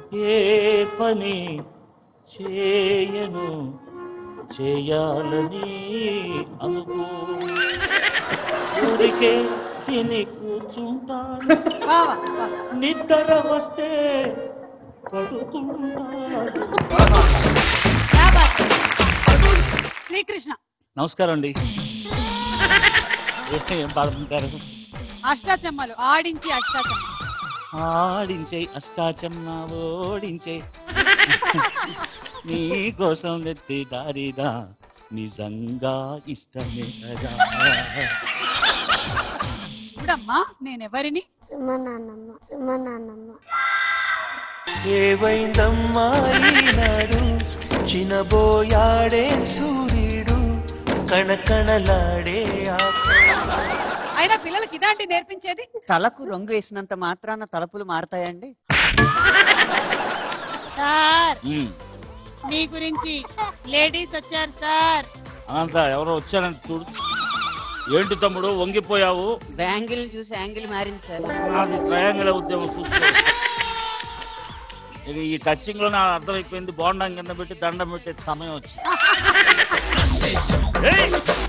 ఏ పని చేయను చేయాలని అనుకో ఊరికే తిని కూర్చుంటాను బావా బావా. నిద్ర వస్తే పడుకుంటాను శాబాష్. శ్రీకృష్ణ నమస్కారం అండి ఏం పాడుతుంటారు అష్టాచమ్మలు ఆడించి అష్టాచమ్మ ఆడించే అష్టాచమ్మ ఓడించే నీ కోసం నెత్తి దారిదా నిజంగా ఇష్టమే కదా చూడమ్మా నేనెవరిని సుమ నాన్నమ్మ సుమ నాన్నమ్మ ఏవైందమ్మా ఈనాడు చినబోయాడే సూర్యుడు కణకణలాడే ఆ అయినా పిల్లలకి ఇదాంటి నేర్పించేది తలకు రంగు వేసినంత మాత్రాన తలుపులు మారతాయండి సార్ ఉమ్, మీ గురించి లేడీస్ వచ్చారు సార్ అనంత ఎవరో వచ్చారంట చూడు ఏంటి తమ్ముడు వంగిపోయావు బ్యాంగిల్ చూసి యాంగిల్ మారింది సార్ నాది ట్రయాంగిల్ ఉద్యమం చూసుకో ఇక ఈ టచింగ్ లో నాకు అర్థమైపోయింది బోండం కింద పెట్టి దండం పెట్టే సమయం వచ్చింది ఏయ్!